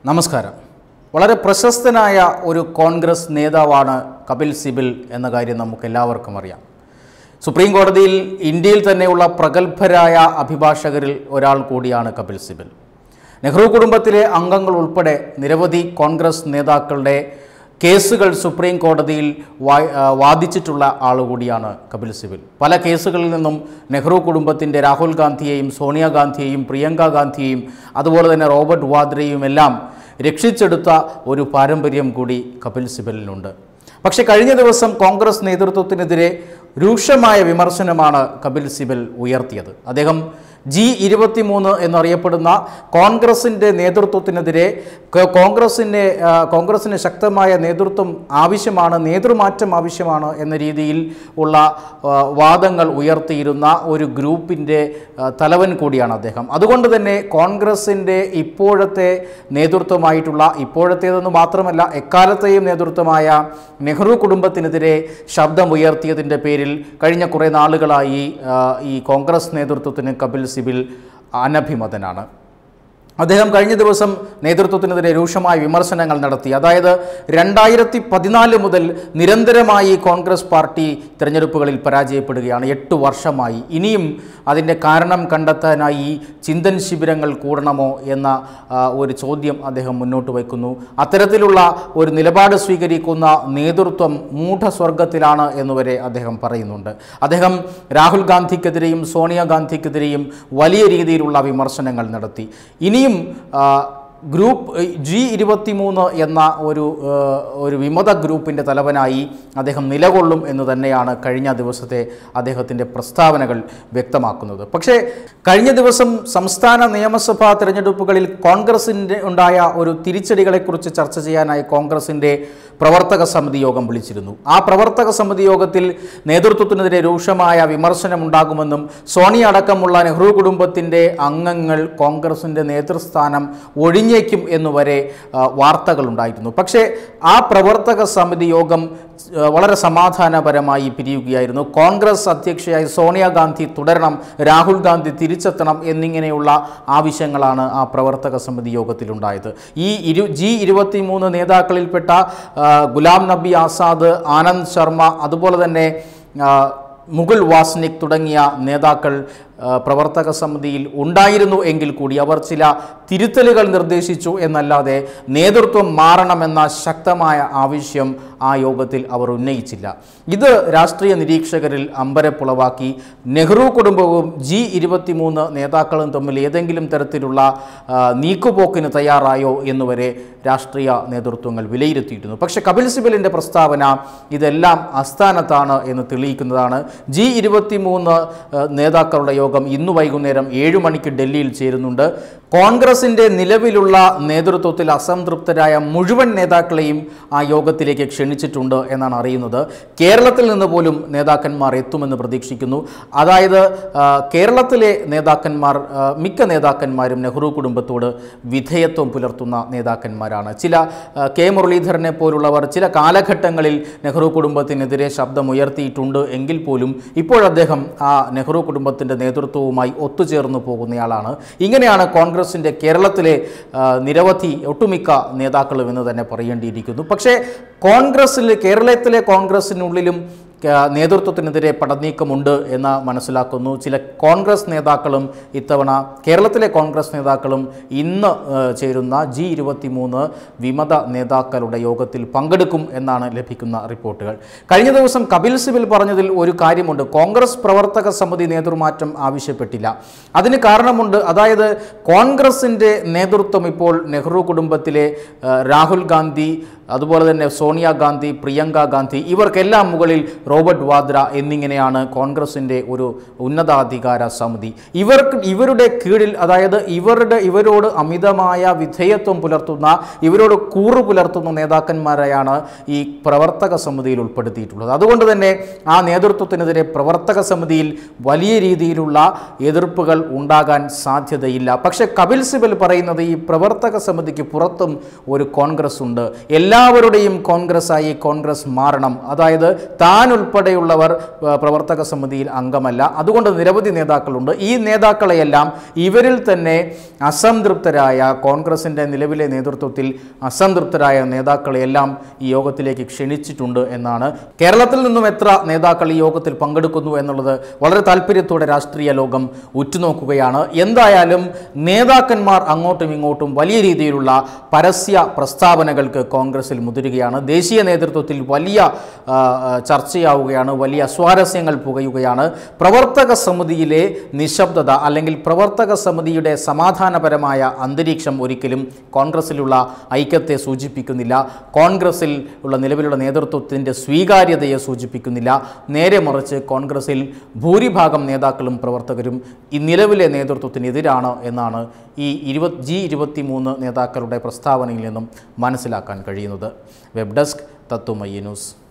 നമസ്കാരം വളരെ പ്രശസ്തനായ ഒരു കോൺഗ്രസ് നേതാവാണ് കപിൽ സിബിൽ എന്ന കാര്യം നമുക്ക് എല്ലാവർക്കും അറിയാം സുപ്രീം കോടതിയിൽ ഇന്ത്യയിൽ തന്നെയുള്ള പ്രഗത്ഭരായ അഭിഭാഷകരിൽ ഒരാൾ കൂടിയാണ് കപിൽ സിബിൽ നെഹ്റു കുടുംബത്തിലെ അംഗങ്ങൾ ഉൾപ്പെടെ നിരവധി കോൺഗ്രസ് നേതാക്കളുടെ കേസുകൾ സുപ്രീം കോടതിയിൽ വാ- ആ, വാദിച്ചിട്ടുള്ള ആളുകൂടിയാണ് കപിൽ സിബിൽ പല കേസുകളിൽ നിന്നും നെഹ്റു കുടുംബത്തിൻ്റെ രാഹുൽ ഗാന്ധിയെയും സോണിയാഗാന്ധിയെയും പ്രിയങ്ക ഗാന്ധിയെയും അതുപോലെ തന്നെ റോബർട്ട് വാദ്രയും എല്ലാം രക്ഷിച്ചെടുത്ത ഒരു പാരമ്പര്യം കൂടി കപിൽ സിബലിനുണ്ട് പക്ഷേ കഴിഞ്ഞ ദിവസം കോൺഗ്രസ് നേതൃത്വത്തിനെതിരെ രൂക്ഷമായ വിമർശനമാണ് കപിൽ സിബൽ ഉയർത്തിയത് അദ്ദേഹം ജി ഇരുപത്തിമൂന്ന് എന്നറിയപ്പെടുന്ന കോൺഗ്രസിൻ്റെ നേതൃത്വത്തിനെതിരെ കോ- കോൺഗ്രസിൻ്റെ ആ, കോൺഗ്രസിന് ശക്തമായ നേതൃത്വം ആവശ്യമാണ് നേതൃമാറ്റം ആവശ്യമാണ് എന്ന രീതിയിൽ ഉള്ള ആ, വാദങ്ങൾ ഉയർത്തിയിരുന്ന ഒരു ഗ്രൂപ്പിൻ്റെ ആ, തലവൻ കൂടിയാണ് അദ്ദേഹം അതുകൊണ്ട് തന്നെ കോൺഗ്രസിൻ്റെ ഇപ്പോഴത്തെ നേതൃത്വമായിട്ടുള്ള ഇപ്പോഴത്തേതെന്ന് മാത്രമല്ല എക്കാലത്തെയും നേതൃത്വമായ നെഹ്റു കുടുംബത്തിനെതിരെ ശബ്ദമുയർത്തിയതിൻ്റെ പേരിൽ കഴിഞ്ഞ കുറേ നാളുകളായി ആ, ഈ കോൺഗ്രസ് നേതൃത്വത്തിന് കപിൽ സിബിൽ അനഭിമതനാണ് അദ്ദേഹം കഴിഞ്ഞ ദിവസം നേതൃത്വത്തിനെതിരെ രൂക്ഷമായ വിമർശനങ്ങൾ നടത്തി അതായത് രണ്ടായിരത്തി പതിനാല് മുതൽ നിരന്തരമായി കോൺഗ്രസ് പാർട്ടി തിരഞ്ഞെടുപ്പുകളിൽ പരാജയപ്പെടുകയാണ് എട്ട് വർഷമായി ഇനിയും അതിൻ്റെ കാരണം കണ്ടെത്താനായി ചിന്തൻ ശിബിരങ്ങൾ കൂടണമോ എന്ന ആ, ഒരു ചോദ്യം അദ്ദേഹം മുന്നോട്ട് വയ്ക്കുന്നു അത്തരത്തിലുള്ള ഒരു നിലപാട് സ്വീകരിക്കുന്ന നേതൃത്വം മൂഢസ്വർഗത്തിലാണ് എന്നുവരെ അദ്ദേഹം പറയുന്നുണ്ട് അദ്ദേഹം രാഹുൽ ഗാന്ധിക്കെതിരെയും സോണിയാഗാന്ധിക്കെതിരെയും വലിയ രീതിയിലുള്ള വിമർശനങ്ങൾ നടത്തി ഇനിയും ആ, ഗ്രൂപ്പ് ജി ഇരുപത്തിമൂന്ന് എന്ന ഒരു ആ, ഒരു വിമത ഗ്രൂപ്പിൻ്റെ തലവനായി അദ്ദേഹം നിലകൊള്ളും എന്ന് തന്നെയാണ് കഴിഞ്ഞ ദിവസത്തെ അദ്ദേഹത്തിൻ്റെ പ്രസ്താവനകൾ വ്യക്തമാക്കുന്നത് പക്ഷേ കഴിഞ്ഞ ദിവസം സംസ്ഥാന നിയമസഭാ തിരഞ്ഞെടുപ്പുകളിൽ കോൺഗ്രസിൻ്റെ ഉണ്ടായ ഒരു തിരിച്ചടികളെക്കുറിച്ച് ചർച്ച ചെയ്യാനായി കോൺഗ്രസിൻ്റെ പ്രവർത്തക സമിതി യോഗം വിളിച്ചിരുന്നു ആ പ്രവർത്തക സമിതി യോഗത്തിൽ നേതൃത്വത്തിനെതിരെ രൂക്ഷമായ വിമർശനമുണ്ടാകുമെന്നും സോണിയ അടക്കമുള്ള നെഹ്റു കുടുംബത്തിൻ്റെ അംഗങ്ങൾ കോൺഗ്രസിൻ്റെ നേതൃസ്ഥാനം ഒഴിഞ്ഞേക്കും എന്നുവരെ ആ, വാർത്തകളുണ്ടായിരുന്നു പക്ഷേ ആ പ്രവർത്തക സമിതി യോഗം ആ, വളരെ സമാധാനപരമായി പിരിയുകയായിരുന്നു കോൺഗ്രസ് അധ്യക്ഷയായി സോണിയാഗാന്ധി തുടരണം രാഹുൽ ഗാന്ധി തിരിച്ചെത്തണം എന്നിങ്ങനെയുള്ള ആവശ്യങ്ങളാണ് ആ പ്രവർത്തക സമിതി യോഗത്തിലുണ്ടായത് ഈ ഇരു ജി ഇരുപത്തിമൂന്ന് നേതാക്കളിൽപ്പെട്ട ആ, ഗുലാം നബി ആസാദ് ആനന്ദ് ശർമ്മ അതുപോലെ തന്നെ ആ, മുകുൾ വാസ്നിക് തുടങ്ങിയ നേതാക്കൾ ആ, പ്രവർത്തക സമിതിയിൽ ഉണ്ടായിരുന്നു എങ്കിൽ കൂടി അവർ ചില തിരുത്തലുകൾ നിർദ്ദേശിച്ചു എന്നല്ലാതെ നേതൃത്വം മാറണമെന്ന ശക്തമായ ആവശ്യം ആ യോഗത്തിൽ അവർ ഉന്നയിച്ചില്ല ഇത് രാഷ്ട്രീയ നിരീക്ഷകരിൽ അമ്പരപ്പുളവാക്കി നെഹ്റു കുടുംബവും ജി ഇരുപത്തിമൂന്ന് നേതാക്കളും തമ്മിൽ ഏതെങ്കിലും തരത്തിലുള്ള ആ, നീക്കുപോക്കിന് തയ്യാറായോ എന്നുവരെ രാഷ്ട്രീയ നേതൃത്വങ്ങൾ വിലയിരുത്തിയിരുന്നു പക്ഷേ കപിൽ സിബലിൻ്റെ പ്രസ്താവന ഇതെല്ലാം അസ്ഥാനത്താണ് എന്ന് തെളിയിക്കുന്നതാണ് ജി ഇരുപത്തിമൂന്ന് നേതാക്കളുടെ യോഗം ഇന്ന് വൈകുന്നേരം ഏഴു മണിക്ക് ഡൽഹിയിൽ ചേരുന്നുണ്ട് കോൺഗ്രസിൻ്റെ നിലവിലുള്ള നേതൃത്വത്തിൽ അസംതൃപ്തരായ മുഴുവൻ നേതാക്കളെയും ആ യോഗത്തിലേക്ക് ക്ഷണിച്ചിട്ടുണ്ട് എന്നാണ് അറിയുന്നത് കേരളത്തിൽ നിന്ന് പോലും നേതാക്കന്മാർ എത്തുമെന്ന് പ്രതീക്ഷിക്കുന്നു അതായത് ആ, കേരളത്തിലെ നേതാക്കന്മാർ ആ, മിക്ക നേതാക്കന്മാരും നെഹ്റു കുടുംബത്തോട് വിധേയത്വം പുലർത്തുന്ന നേതാക്കന്മാരാണ് ചില ആ, കെ മുരളീധരനെ പോലുള്ളവർ ചില കാലഘട്ടങ്ങളിൽ നെഹ്റു കുടുംബത്തിനെതിരെ ശബ്ദമുയർത്തിയിട്ടുണ്ട് എങ്കിൽ പോലും ഇപ്പോഴദ്ദേഹം ആ നെഹ്റു കുടുംബത്തിൻ്റെ നേതൃത്വവുമായി ഒത്തുചേർന്ന് പോകുന്നയാളാണ് ഇങ്ങനെയാണ് കോൺഗ്രസിൻ്റെ കേരളത്തിലെ ആ, നിരവധി ഒട്ടുമിക്ക നേതാക്കളും എന്ന് തന്നെ പറയേണ്ടിയിരിക്കുന്നു പക്ഷേ കോൺഗ്രസ്സിൽ കേരളത്തിലെ കോൺഗ്രസിനുള്ളിലും ക- നേതൃത്വത്തിനെതിരെ പടനീക്കമുണ്ട് എന്ന് മനസ്സിലാക്കുന്നു ചില കോൺഗ്രസ് നേതാക്കളും ഇത്തവണ കേരളത്തിലെ കോൺഗ്രസ് നേതാക്കളും ഇന്ന് ആ, ചേരുന്ന ജി ഇരുപത്തിമൂന്ന് വിമത നേതാക്കളുടെ യോഗത്തിൽ പങ്കെടുക്കും എന്നാണ് ലഭിക്കുന്ന റിപ്പോർട്ടുകൾ കഴിഞ്ഞ ദിവസം കപിൽ സിബിൽ പറഞ്ഞതിൽ ഒരു കാര്യമുണ്ട് കോൺഗ്രസ് പ്രവർത്തക സമിതി നേതൃമാറ്റം ആവശ്യപ്പെട്ടില്ല അതിന് കാരണമുണ്ട് അതായത് കോൺഗ്രസിൻ്റെ നേതൃത്വം ഇപ്പോൾ നെഹ്റു കുടുംബത്തിലെ ആ, രാഹുൽ ഗാന്ധി അതുപോലെ തന്നെ സോണിയാഗാന്ധി പ്രിയങ്ക ഗാന്ധി ഇവർക്കെല്ലാം മുകളിൽ റോബർട്ട് വാദ്ര എന്നിങ്ങനെയാണ് കോൺഗ്രസിൻ്റെ ഒരു ഉന്നതാധികാര സമിതി ഇവർക്ക് ഇവരുടെ കീഴിൽ അതായത് ഇവരുടെ ഇവരോട് അമിതമായ വിധേയത്വം പുലർത്തുന്ന ഇവരോട് കൂറു പുലർത്തുന്ന നേതാക്കന്മാരെയാണ് ഈ പ്രവർത്തക സമിതിയിൽ ഉൾപ്പെടുത്തിയിട്ടുള്ളത് അതുകൊണ്ട് തന്നെ ആ നേതൃത്വത്തിനെതിരെ പ്രവർത്തക സമിതിയിൽ വലിയ രീതിയിലുള്ള എതിർപ്പുകൾ ഉണ്ടാകാൻ സാധ്യതയില്ല പക്ഷേ കപിൽ സിബൽ പറയുന്നത് ഈ പ്രവർത്തക സമിതിക്ക് പുറത്തും ഒരു കോൺഗ്രസ് ഉണ്ട് എല്ലാ എല്ലാവരുടെയും കോൺഗ്രസ്സായി കോൺഗ്രസ് മാറണം അതായത് താൻ ഉൾപ്പെടെയുള്ളവർ ആ, പ്രവർത്തക സമിതിയിൽ അംഗമല്ല അതുകൊണ്ട് നിരവധി നേതാക്കളുണ്ട് ഈ നേതാക്കളെയെല്ലാം ഇവരിൽ തന്നെ അസംതൃപ്തരായ കോൺഗ്രസിൻ്റെ നിലവിലെ നേതൃത്വത്തിൽ അസംതൃപ്തരായ നേതാക്കളെയെല്ലാം ഈ യോഗത്തിലേക്ക് ക്ഷണിച്ചിട്ടുണ്ട് എന്നാണ് കേരളത്തിൽ നിന്നും എത്ര നേതാക്കൾ ഈ യോഗത്തിൽ പങ്കെടുക്കുന്നു എന്നുള്ളത് വളരെ താല്പര്യത്തോടെ രാഷ്ട്രീയ ലോകം ഉറ്റുനോക്കുകയാണ് എന്തായാലും നേതാക്കന്മാർ അങ്ങോട്ടും ഇങ്ങോട്ടും വലിയ രീതിയിലുള്ള പരസ്യ പ്രസ്താവനകൾക്ക് കോൺഗ്രസിൽ മുതിരുകയാണ് ദേശീയ നേതൃത്വത്തിൽ വലിയ ആ, ആ, ചർച്ചയാവുകയാണ് വലിയ സ്വാരസ്യങ്ങൾ പുകയുകയാണ് പ്രവർത്തക സമിതിയിലെ നിശബ്ദത അല്ലെങ്കിൽ പ്രവർത്തക സമിതിയുടെ സമാധാനപരമായ അന്തരീക്ഷം ഒരിക്കലും കോൺഗ്രസിലുള്ള ഐക്യത്തെ സൂചിപ്പിക്കുന്നില്ല കോൺഗ്രസിൽ ഉള്ള നിലവിലുള്ള നേതൃത്വത്തിൻ്റെ സ്വീകാര്യതയെ സൂചിപ്പിക്കുന്നില്ല നേരെ മറിച്ച് കോൺഗ്രസിൽ ഭൂരിഭാഗം നേതാക്കളും പ്രവർത്തകരും ഈ നിലവിലെ നേതൃത്വത്തിനെതിരാണ് എന്നാണ് ഈ ഇരുപത് ജി ഇരുപത്തി മൂന്ന് നേതാക്കളുടെ പ്രസ്താവനയിൽ നിന്നും മനസ്സിലാക്കാൻ കഴിയുന്നത് വെബ് ഡെസ്ക് തത്തുമയ്യ ന്യൂസ്